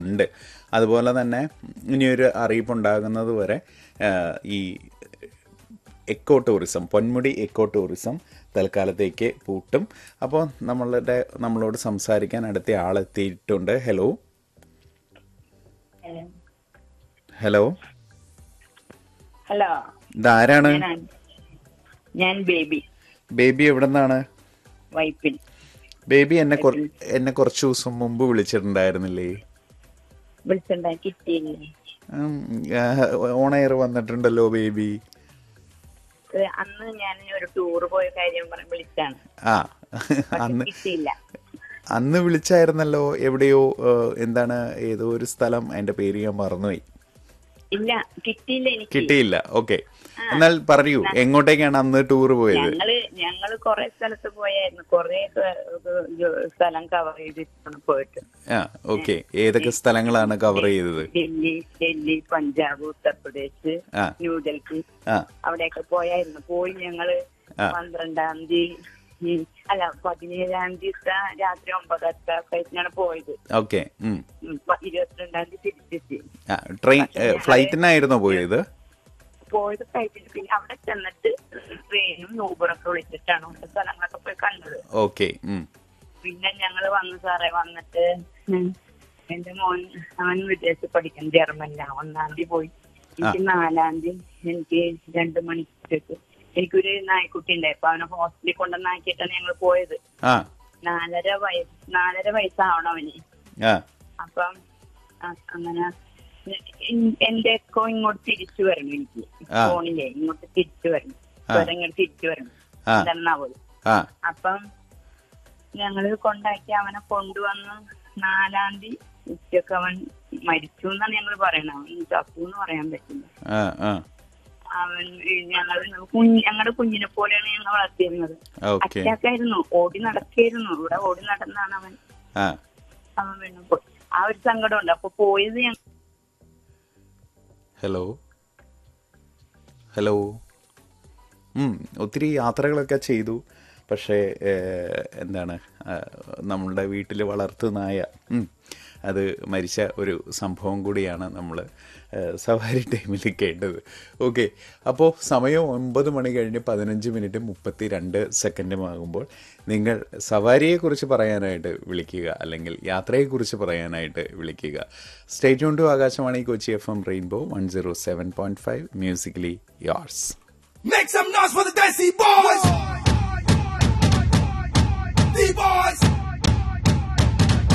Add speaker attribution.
Speaker 1: ഉണ്ട് അതുപോലെ തന്നെ ഇനിയൊരു അറിയിപ്പുണ്ടാകുന്നത് വരെ ആ, ഈ eco tourism Ponmudi eco tourism തൽക്കാലത്തേക്ക് പൂട്ടും അപ്പോൾ നമ്മളുടെ നമ്മളോട് സംസാരിക്കാൻ അടുത്ത ആളെത്തിയിട്ടുണ്ട് ഹലോ ഹലോ
Speaker 2: ഹലോ
Speaker 1: ഇതാരാണ്
Speaker 2: ഞാൻ ഞാൻ ബേബി
Speaker 1: ബേബി എവിടെ നിന്നാണ്
Speaker 2: വൈപ്പിൻ
Speaker 1: ബേബി എന്നെ കുറ- എന്നെ കുറച്ച് ദിവസം മുമ്പ് വിളിച്ചിട്ടുണ്ടായിരുന്നില്ലേ
Speaker 2: വിളിച്ചിട്ടുണ്ടായി കിട്ടിയില്ലേ
Speaker 1: ഓൺ എയർ വന്നിട്ടുണ്ടല്ലോ ബേബി
Speaker 2: ഇത് അന്ന് ഞാൻ ഒരു ടൂർ പോയ കാര്യം പറഞ്ഞ് വിളിച്ചാണ്
Speaker 1: ആ
Speaker 2: പക്ഷെ
Speaker 1: അന്ന്
Speaker 2: കിട്ടിയില്ല
Speaker 1: അന്ന് വിളിച്ചായിരുന്നല്ലോ എവിടെയോ ഏഹ്, എന്താണ് ഏതോ ഒരു സ്ഥലം അതിന്റെ പേര് ഞാൻ മറന്നുപോയി
Speaker 2: ഇല്ല കിട്ടിയില്ല എനിക്ക്
Speaker 1: കിട്ടിയില്ല ഓക്കെ എന്നാൽ പറയൂ എങ്ങോട്ടേക്കാണ് അന്ന് ടൂർ പോയത്
Speaker 2: ഞങ്ങള് ഞങ്ങള് കൊറേ സ്ഥലത്ത് പോയായിരുന്നു കൊറേ സ്ഥലം കവർ ചെയ്തിട്ടാണ് പോയിട്ട്
Speaker 1: ആ ഓക്കെ ഏതൊക്കെ സ്ഥലങ്ങളാണ് കവർ ചെയ്തത്
Speaker 2: ഡൽഹി ഡൽഹി പഞ്ചാബ് ഉത്തർപ്രദേശ്
Speaker 1: ആ.
Speaker 2: ന്യൂഡൽഹി
Speaker 1: ആ
Speaker 2: അവിടെയൊക്കെ പോയായിരുന്നു പോയി ഞങ്ങള്
Speaker 1: ആ.
Speaker 2: പന്ത്രണ്ടാം തീയതി ഉം, അല്ല പതിനേഴാം തീയതി രാത്രി ഒമ്പതരക്ക് കഴിഞ്ഞാണ് പോയത്
Speaker 1: ഓക്കെ
Speaker 2: ഉം, പ- ഇരുപത്തിരണ്ടാം തീയതി തിരിച്ചെത്തി
Speaker 1: ട്രെയിൻ ഫ്ലൈറ്റിനായിരുന്നോ പോയത്
Speaker 2: പോയത് ഫ്ലൈറ്റിൽ പിന്നെ അവിടെ ചെന്നിട്ട് ട്രെയിനും ഊബറൊക്കെ വിളിച്ചിട്ടാണ് അവിടെ സ്ഥലങ്ങളൊക്കെ പോയി കണ്ടത്
Speaker 1: ഓക്കെ
Speaker 2: പിന്നെ ഞങ്ങള് വന്നു സാറേ വന്നിട്ട് ഉം, എന്റെ മോൻ അവൻ വിദേശത്ത് പഠിക്കും ജർമ്മനിലാണ് ഒന്നാം തീയതി പോയി എനിക്ക് നാലാം തീയതി എനിക്ക് രണ്ടു മണിക്ക് എനിക്കൊരു നായ്ക്കുട്ടി ഉണ്ടായി അപ്പൊ അവനെ ഹോസ്പിറ്റലിൽ കൊണ്ടുവന്നാക്കിയിട്ടാണ് ഞങ്ങൾ പോയത്
Speaker 1: ആ
Speaker 2: നാലര വയസ്സ് നാലര വയസ്സാവണം അവന്
Speaker 1: ആ
Speaker 2: അപ്പം അ- അങ്ങനെ എൻ- എന്റെ എക്കോ ഇങ്ങോട്ട് തിരിച്ചു വരണം എനിക്ക്
Speaker 1: ആ.
Speaker 2: ഫോണിലെ ഇങ്ങോട്ട് തിരിച്ചു വരണം
Speaker 1: ആ.
Speaker 2: സ്വരം ഇങ്ങോട്ട് തിരിച്ചു വരണം
Speaker 1: ആ.
Speaker 2: എന്താണാവത്
Speaker 1: ആ
Speaker 2: അപ്പം ഞങ്ങള് കൊണ്ടാക്കി അവനെ കൊണ്ടുവന്ന് നാലാം തീയതി ഉച്ചക്ക് അവൻ മരിച്ചു എന്നാണ് ഞങ്ങൾ പറയണത് അവൻ ചത്തു എന്ന് പറയാൻ പറ്റില്ല
Speaker 1: ആ ആ
Speaker 2: അവൻ ഞങ്ങൾ കുഞ്ഞ് ഞങ്ങളുടെ കുഞ്ഞിനെ പോലെയാണ് ഞങ്ങൾ വളർത്തിയിരുന്നത്
Speaker 1: ഓക്കെ
Speaker 2: അറ്റാക്കായിരുന്നു ഓടി നടക്കായിരുന്നു ഇവിടെ ഓടി നടന്നാണ് അവൻ
Speaker 1: ആ
Speaker 2: അവൻ വീണു പോയി ആ ഒരു സങ്കടമുണ്ട് അപ്പൊ പോയത് ഞങ്ങൾ
Speaker 1: ഹലോ ഹലോ ഉം, ഒത്തിരി യാത്രകളൊക്കെ ചെയ്തു പക്ഷേ ഏഹ്, എന്താണ് ആഹ്, നമ്മളുടെ വീട്ടിൽ വളർത്തു നായ ഉം, അത് മരിച്ച ഒരു സംഭവം കൂടിയാണ് നമ്മൾ സവാരി ടൈമിൽ കേട്ടത് ഓക്കെ അപ്പോൾ സമയം ഒമ്പത് മണി കഴിഞ്ഞ് പതിനഞ്ച് മിനിറ്റ് മുപ്പത്തി രണ്ട് സെക്കൻഡുമാകുമ്പോൾ നിങ്ങൾ സവാരിയെക്കുറിച്ച് പറയാനായിട്ട് വിളിക്കുക അല്ലെങ്കിൽ യാത്രയെക്കുറിച്ച് പറയാനായിട്ട് വിളിക്കുക സ്റ്റേറ്റ് ഓൺ to Akashvani Kochi F M rainbow one zero seven point five musically yours
Speaker 3: Make some noise for the Desi Boys!